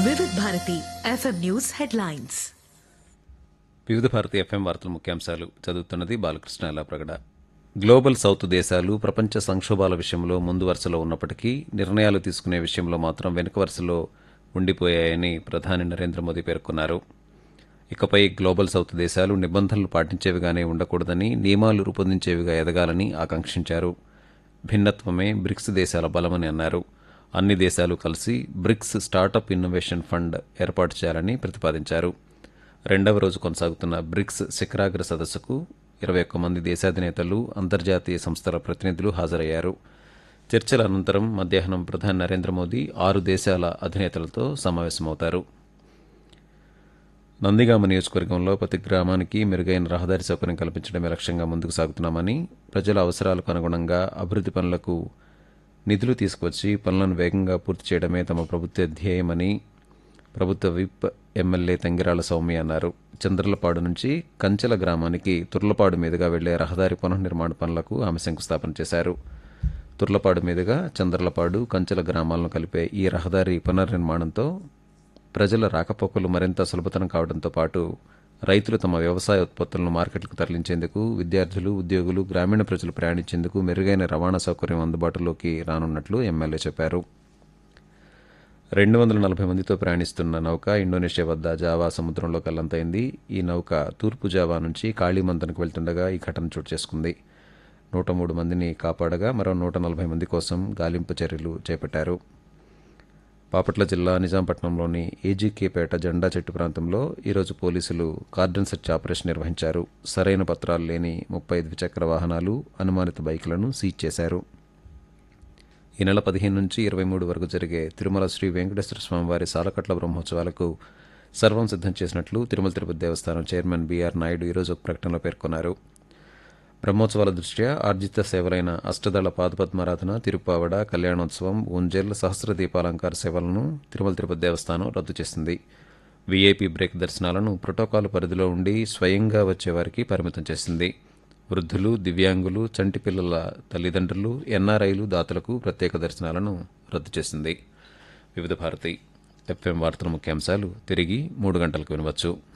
Vividh Bharati FM news headlines Vividh Bharati FM వార్తల ముఖ్యాంశాలు చదువుతున్నది బాలకృష్ణ ప్రగడ గ్లోబల్ సౌత్ దేశాలు ప్రపంచ సంక్షోభాల విషయంలో ముందు వరుసలో ఉన్నప్పటికీ నిర్ణయాలు తీసుకునే విషయంలో మాత్రం వెనుక వరుసలో ఉండిపోయాయని ప్రధాని నరేంద్ర మోదీ పేర్కొన్నారు ఇకపై గ్లోబల్ సౌత్ దేశాలు నిబంధనలు పాటించేవిగానే ఉండకూడదని నియమాలు రూపొందించేవిగా ఎదగాలని ఆకాంక్షించారు భిన్నత్వమే బ్రిక్స్ దేశాల బలమని అన్నారు అన్ని దేశాలు కలిసి బ్రిక్స్ స్టార్టప్ ఇన్నోవేషన్ ఫండ్ ఏర్పాటు చేయాలని ప్రతిపాదించారు రెండవ రోజు కొనసాగుతున్న బ్రిక్స్ శిఖరాగ్ర సదస్సుకు ఇరవై ఒక్క మంది దేశాధినేతలు అంతర్జాతీయ సంస్థల ప్రతినిధులు హాజరయ్యారు చర్చల అనంతరం మధ్యాహ్నం ప్రధాని నరేంద్ర మోదీ ఆరు దేశాల అధినేతలతో సమావేశమవుతారు నందిగామ నియోజకవర్గంలో ప్రతి గ్రామానికి మెరుగైన రహదారి సౌకర్యం కల్పించడమే లక్ష్యంగా ముందుకు సాగుతున్నామని ప్రజల అవసరాలకు అనుగుణంగా అభివృద్ధి పనులకు నిధులు తీసుకొచ్చి పనులను వేగంగా పూర్తి చేయడమే తమ ప్రభుత్వ ధ్యేయమని ప్రభుత్వ విప్ ఎమ్మెల్యే తంగిరాల సౌమ్య అన్నారు చంద్రలపాడు నుంచి కంచెల గ్రామానికి తుర్లపాడు మీదుగా వెళ్లే రహదారి పునర్నిర్మాణ పనులకు ఆమె శంకుస్థాపన చేశారు తుర్లపాడు మీదుగా చంద్రలపాడు కంచెల గ్రామాలను కలిపే ఈ రహదారి పునర్నిర్మాణంతో ప్రజల రాకపోకలు మరింత సులభతరం కావడంతో పాటు రైతులు తమ వ్యవసాయ ఉత్పత్తులను మార్కెట్లకు తరలించేందుకు విద్యార్థులు ఉద్యోగులు గ్రామీణ ప్రజలు ప్రయాణించేందుకు మెరుగైన రవాణా సౌకర్యం అందుబాటులోకి రానున్నట్లు ఎమ్మెల్యే చెప్పారు రెండు వందల నలభై మందితో ప్రయాణిస్తున్న నౌక ఇండోనేషియా వద్ద జావా సముద్రంలో కల్లంతైంది ఈ నౌక తూర్పు జావా నుంచి కాళీమంతనకు వెళ్తుండగా ఈ ఘటన చోటు చేసుకుంది నూట మూడు మందిని కాపాడగా మరో నూట నలభై మంది కోసం గాలింపు చర్యలు చేపట్టారు బాపట్ల జిల్లా నిజాంపట్నంలోని ఏజీకేపేట జెండా చెట్టు ప్రాంతంలో ఈరోజు పోలీసులు కార్డన్ సెర్చ్ ఆపరేషన్ నిర్వహించారు సరైన పత్రాలు లేని ముప్పై ద్విచక్ర వాహనాలు అనుమానిత బైకులను సీజ్ చేశారు ఈ నెల పదిహేను నుంచి ఇరవై మూడు వరకు జరిగే తిరుమల శ్రీ వెంకటేశ్వర స్వామివారి సాలకట్ల బ్రహ్మోత్సవాలకు సర్వం సిద్ధం చేసినట్లు తిరుమల తిరుపతి దేవస్థానం చైర్మన్ బీఆర్ నాయుడు ఈరోజు ఒక ప్రకటనలో పేర్కొన్నారు బ్రహ్మోత్సవాల దృష్ట్యా ఆర్జిత సేవలైన అష్టదళ పాదపద్మారాధన తిరుపావడ కళ్యాణోత్సవం ఉంజెల్ సహస్ర దీపాలంకార సేవలను తిరుమల తిరుపతి దేవస్థానం రద్దు చేసింది వీఐపీ బ్రేక్ దర్శనాలను ప్రోటోకాల్ పరిధిలో ఉండి స్వయంగా వచ్చేవారికి పరిమితం చేసింది వృద్ధులు దివ్యాంగులు చంటి పిల్లల తల్లిదండ్రులు ఎన్ఆర్ఐలు దాతలకు ప్రత్యేక దర్శనాలను రద్దు చేసింది వివిధ భారతి ఎఫ్ఎం వార్తల ముఖ్యాంశాలు తిరిగి మూడు గంటలకు వినవచ్చు